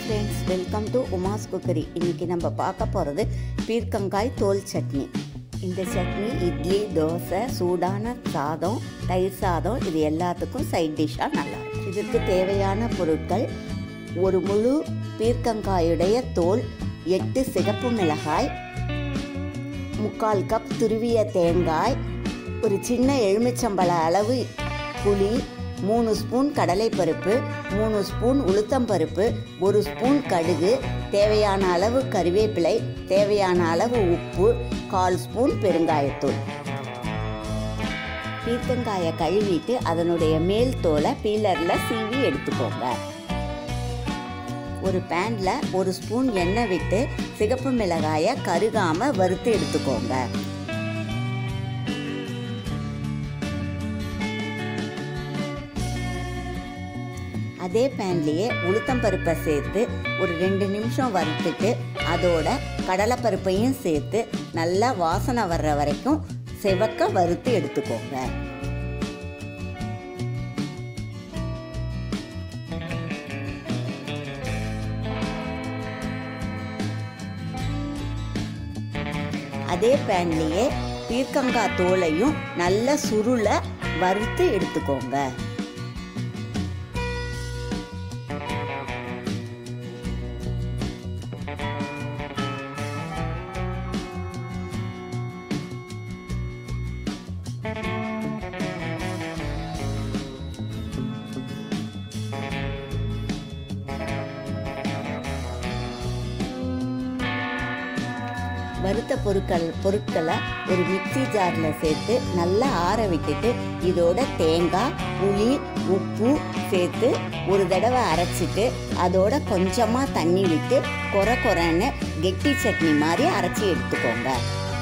Friends welcome to Uma's cookery இன்றைக்கி நம்ம பார்க்க போகிறது பீர்க்கங்காய் தோல் சட்னி இந்த சட்னி இட்லி தோசை சூடான சாதம் தயிர் சாதம் இது எல்லாத்துக்கும் சைட் டிஷ்ஷாக நல்லா இருக்கும். இதுக்கு தேவையான பொருட்கள் ஒரு முழு பீர்க்கங்காயுடைய தோல் எட்டு சிகப்பு மிளகாய் முக்கால் கப் துருவிய தேங்காய் ஒரு சின்ன எலுமிச்சம்பழ அளவு புளி மூணு ஸ்பூன் கடலைப்பருப்பு மூணு ஸ்பூன் உளுத்தம்பருப்பு ஒரு ஸ்பூன் கடுகு தேவையான அளவு கறிவேப்பிலை தேவையான அளவு உப்பு கால் ஸ்பூன் பெருங்காயத்தூள் பீர்க்கங்காயை கழுவிட்டு அதனுடைய மேல் தோலை பீலரில் சீவி எடுத்துக்கோங்க ஒரு பேனில் ஒரு ஸ்பூன் எண்ணெய் விட்டு சிகப்பு மிளகாயை கருகாமல் வறுத்து எடுத்துக்கோங்க அதே பேன்லேயே உளுத்தம்பருப்பை சேர்த்து ஒரு ரெண்டு நிமிஷம் வறுத்துட்டு அதோட கடலைப்பருப்பையும் சேர்த்து நல்லா வாசனை வர்ற வரைக்கும் செவக்க வறுத்து எடுத்துக்கோங்க அதே பேன்லேயே பீர்க்கங்காய் தோலையும் நல்ல சுருளை வறுத்து எடுத்துக்கோங்க வறுத்த பொருட்கள் பொருட்களை ஒரு மிக்சி ஜாரில் சேர்த்து நல்லா ஆற விட்டுட்டு இதோட தேங்காய் புளி உப்பு சேர்த்து ஒரு தடவை அரைச்சிட்டு அதோட கொஞ்சமாக தண்ணி விட்டு கொர கொரன்னு கெட்டி சட்னி மாதிரி அரைச்சி எடுத்துக்கோங்க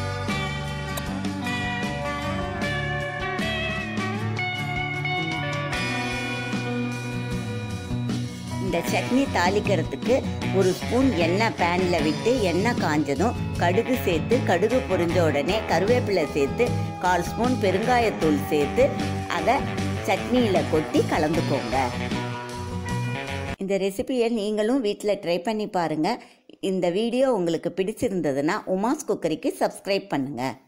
இந்த சட்னி தாளிக்கிறதுக்கு ஒரு ஸ்பூன் எண்ணெய் பேனில் விட்டு எண்ணெய் காஞ்சதும் கடுகு சேர்த்து கடுகு பொரிஞ்ச உடனே கருவேப்பிலை சேர்த்து கால் ஸ்பூன் பெருங்காயத்தூள் சேர்த்து அதை சட்னியில் கொட்டி கலந்துக்கோங்க இந்த ரெசிபியை நீங்களும் வீட்டில் ட்ரை பண்ணி பாருங்கள் இந்த வீடியோ உங்களுக்கு பிடிச்சிருந்ததுன்னா உமாஸ் குக்கரிக்கு சப்ஸ்கிரைப் பண்ணுங்கள்